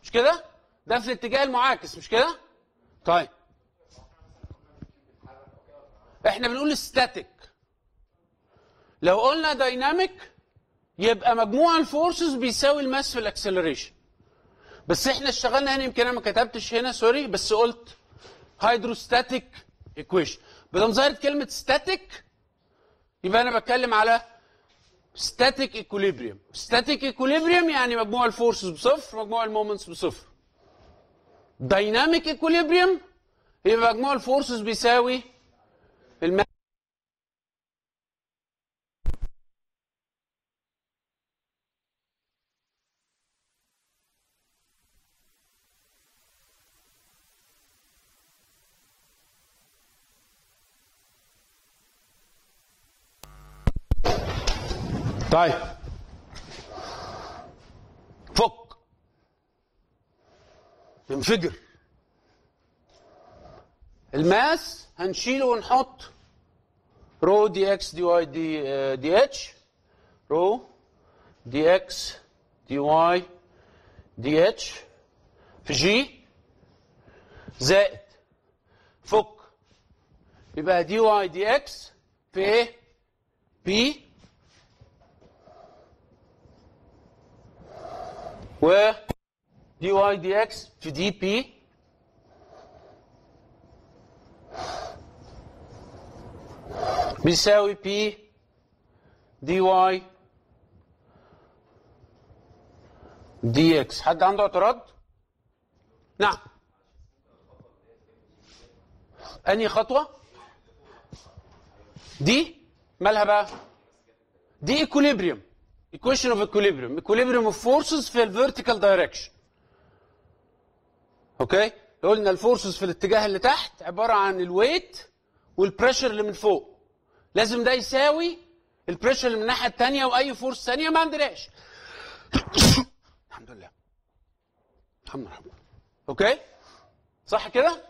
مش كده ده في الاتجاه المعاكس مش كده طيب احنا بنقول ستاتيك لو قلنا دايناميك يبقى مجموع الفورسز بيساوي الماس في الاكسلريشن بس احنا اشتغلنا هنا يمكن انا ما كتبتش هنا سوري بس قلت هيدروستاتيك ايكويشن بدل ظهرت كلمه ستاتيك يبقى انا بتكلم على ستاتيك ايكوليبريم ستاتيك ايكوليبريم يعني مجموع الفورسز بصفر مجموع المومنتس بصفر دايناميك ايكوليبريم يبقى مجموع الفورسز بيساوي الم... طيب فك انفجر الماس هنشيله ونحط رو دي اكس دي واي دي آه، دي اتش رو دي اكس دي واي دي اتش في جي زائد فك يبقى دي واي دي اكس في ايه بي و دي واي دي اكس في دي بي بيساوي بي دي واي دي اكس حد عنده اعتراض؟ نعم انهي خطوة؟ دي مالها بقى؟ دي ايكوليبريم equation of equilibrium equilibrium of forces في الفيرتيكال دايركشن اوكي قلنا الفورسز في الاتجاه اللي تحت عباره عن الويت والبريشر اللي من فوق لازم ده يساوي البريشر اللي من الناحيه الثانيه واي فورس ثانيه ما عندناش الحمد لله الحمد لله اوكي صح كده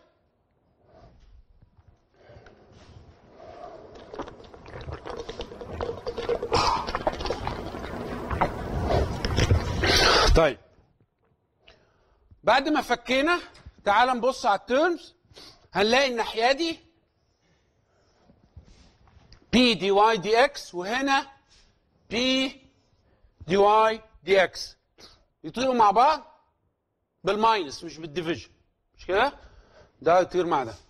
طيب بعد ما فكينا تعال نبص على التيرمز هنلاقي الناحيه دي بي دي واي دي اكس وهنا بي دي واي دي اكس يطيروا مع بعض بالماينس مش بالديفيجن مش كده ده يطير مع ده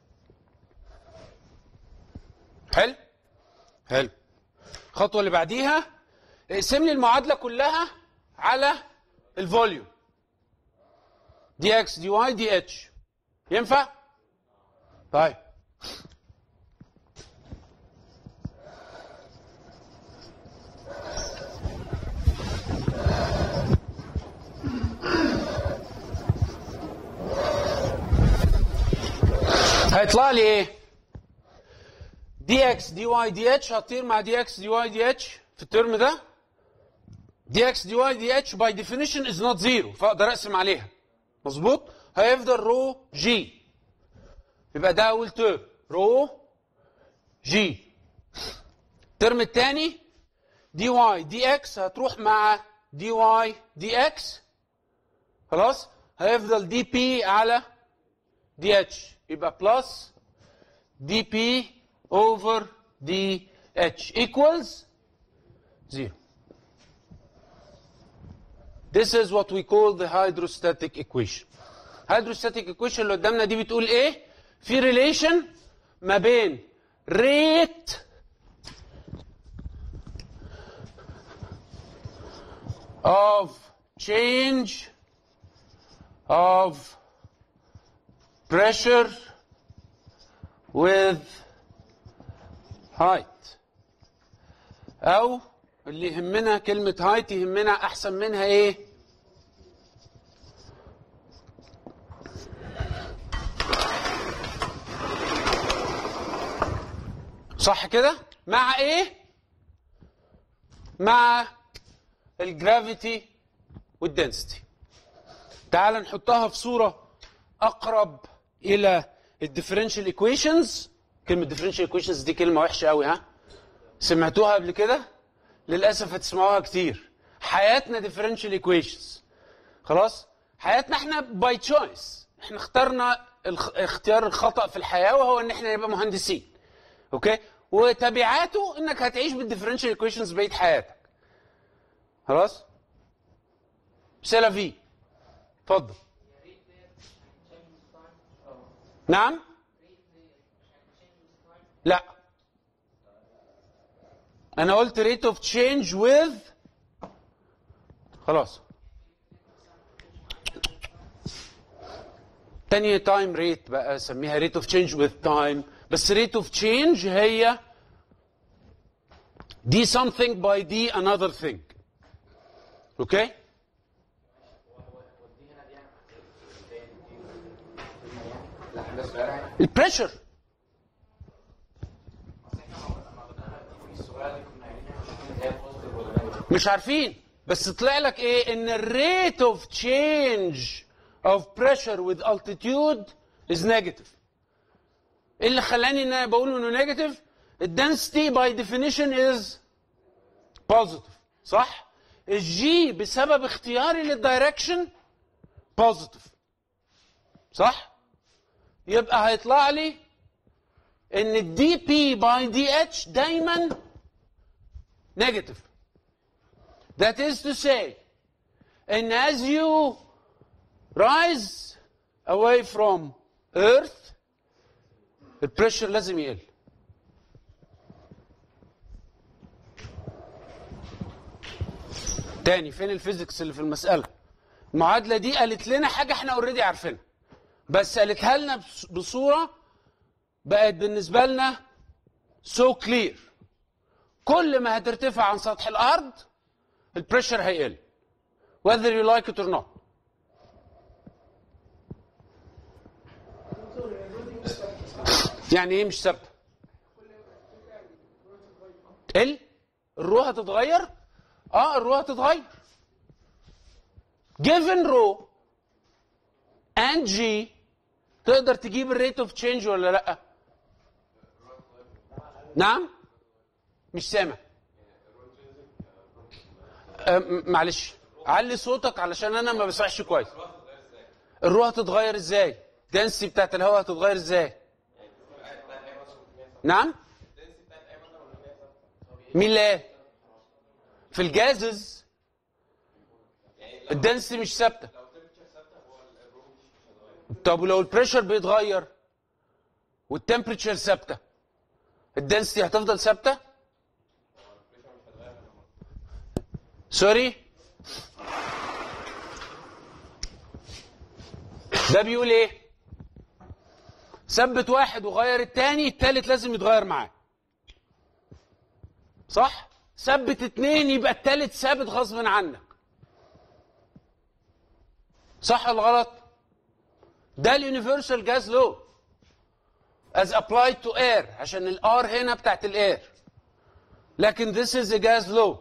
حلو حلو الخطوه اللي بعديها اقسم لي المعادله كلها على الفوليوم دي اكس دي واي دي اتش ينفع؟ طيب هيطلع لي ايه؟ دي اكس دي واي دي اتش هتطير مع دي اكس دي واي دي اتش في الترم ده دي اكس دي واي دي اتش باي ديفينيشن از نوت زيرو فاقدر اقسم عليها مظبوط هيفضل رو جي يبقى ده اول ترم رو جي الترم الثاني دي واي دي اكس هتروح مع دي واي دي اكس خلاص هيفضل دي بي على دي اتش يبقى بلس دي بي اوفر دي اتش equals zero This is what we call the hydrostatic equation. hydrostatic equation اللي قدامنا دي بتقول ايه؟ في relation ما بين rate of change of pressure with height او اللي يهمنا كلمة هايت يهمنا أحسن منها إيه؟ صح كده؟ مع إيه؟ مع الجرافيتي والدنسيتي. تعال نحطها في صورة أقرب إلى الديفرنشال ايكويشنز كلمة ديفرنشال ايكويشنز دي كلمة وحشة قوي ها؟ سمعتوها قبل كده؟ للاسف هتسمعوها كتير حياتنا ديفرنشال ايكويشنز خلاص حياتنا احنا باي تشويس احنا اخترنا الخ- اختيار الخطا في الحياه وهو ان احنا نبقى مهندسين اوكي وتبعاته انك هتعيش بالديفرنشال ايكويشنز بقيه حياتك خلاص سيلافي اتفضل نعم لا انا قلت rate of change with خلاص تاني تايم ريت بقى سميها ريت اوف تشينج وذ تايم بس ريت اوف تشينج هي دي something by دي another thing اوكي البريشر مش عارفين بس طلع لك ايه ان الريت اوف تشينج اوف بريشر with altitude is negative ايه اللي خلاني ان انا بقول انه نيجاتيف الدنسيتي باي ديفينيشن از بوزيتيف صح الجي بسبب اختياري للدايركشن بوزيتيف صح يبقى هيطلع لي ان الدي بي باي دي اتش دايما نيجاتيف That is to say, and as you rise away from Earth, the pressure لازم يقل. تاني فين الفيزيكس اللي في المسألة؟ المعادلة دي قالت لنا حاجة احنا اوريدي عارفينها. بس قالتها لنا بص- بصورة بقت بالنسبة لنا so clear. كل ما هترتفع عن سطح الأرض البريشر هيقل whether you like it or not يعني ايه مش ثابته ال الرو هتتغير اه الرو هتتغير given رو and g تقدر تجيب الريت اوف تشينج ولا لا نعم مش سامع أم- معلش علي صوتك علشان انا ما بسمعش كويس الروح هتتغير ازاي الدنسي بتاعت الهواء هتتغير ازاي نعم مين اللي قال في الجازز الدنسي مش ثابته طب ولو البريشر بيتغير والتمبريتشر ثابته الدنسي هتفضل ثابته سوري ده بيقول ايه ثبت واحد وغير التاني التالت لازم يتغير معاه صح ثبت اتنين يبقى التالت ثابت غصب عنك صح ولا غلط ده اليونيفرسال جاز لو as applied to air عشان الار هنا بتاعت الاير لكن this is a gas law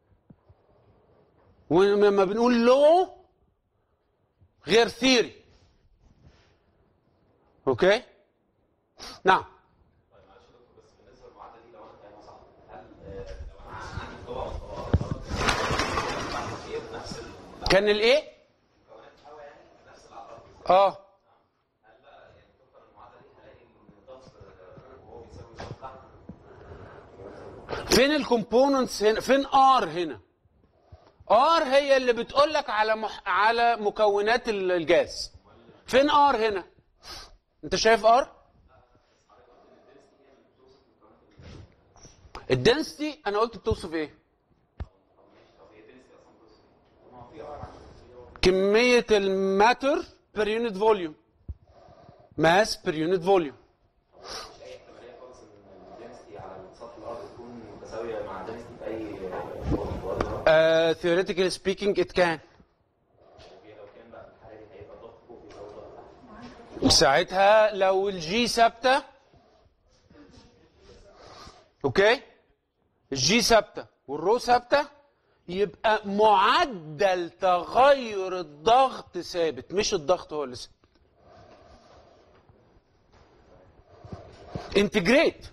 ولما بنقول لو غير ثيري اوكي نعم كان الايه اه فين الكومبوننتس هنا فين ار هنا ار هي اللي بتقول لك على مح... على مكونات ال- الجاز فين ار هنا انت شايف ار الدنسيتي انا قلت بتوصف ايه كمية الماتر بير يونت فوليوم ماس بير يونت فوليوم اي احتماليه خالص ان الدنسيتي على سطح الارض تكون متساويه مع الدنسيتي في اي بوينت ولا uh, theoretically speaking it can لو كان بقى الحراري هيبقى ضغط فوق يبقى ضغط تحت ساعتها لو الجي ثابته اوكي الجي ثابته والرو ثابته يبقى معدل تغير الضغط ثابت مش الضغط هو اللي ثابت انتجريت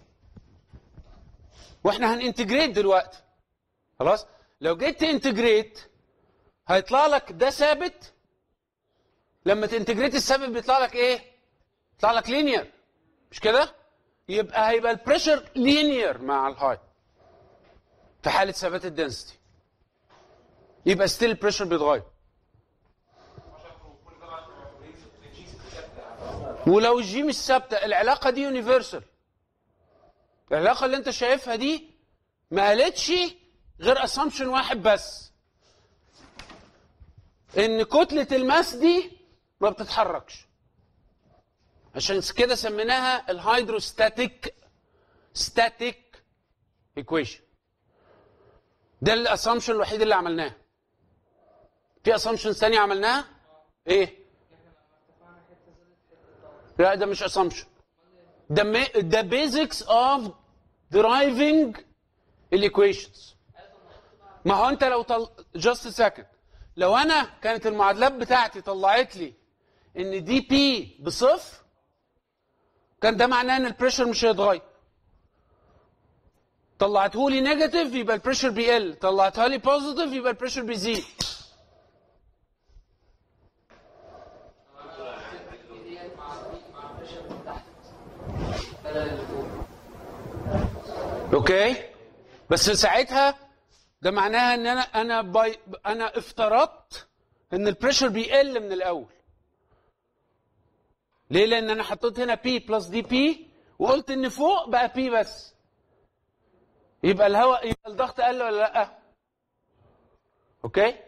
واحنا هننتجريت دلوقتي خلاص لو جيت تنتجريت هيطلع لك ده ثابت لما تنتجريت الثابت بيطلع لك ايه يطلع لك لينير مش كده يبقى هيبقى البريشر لينير مع الهاي في حاله ثبات الدنسيتي يبقى ستيل البريشر بيتغير ولو الجي مش ثابته العلاقه دي يونيفرسال العلاقه اللي انت شايفها دي ما قالتش غير اسامبشن واحد بس ان كتله الماس دي ما بتتحركش عشان كده سميناها الهيدروستاتيك ستاتيك ايكويشن ده الاسامبشن الوحيد اللي عملناه في اسامبشن ثانيه عملناها ايه لا ده مش اسامبشن ده ده بيزكس اوف درايفنج الايكويشنز ما هو انت لو طل... جاست سكند لو انا كانت المعادلات بتاعتي طلعت لي ان دي بي بصفر كان ده معناه ان البريشر مش هيتغير طلعته لي نيجاتيف يبقى البريشر بيقل طلعتها لي بوزيتيف يبقى البريشر بيزيد اوكي بس ساعتها ده معناها ان انا انا باي انا افترضت ان البريشر بيقل من الاول ليه لان انا حطيت هنا بي بلس دي بي وقلت ان فوق بقى بي بس يبقى الهواء يبقى الضغط قل ولا لا اوكي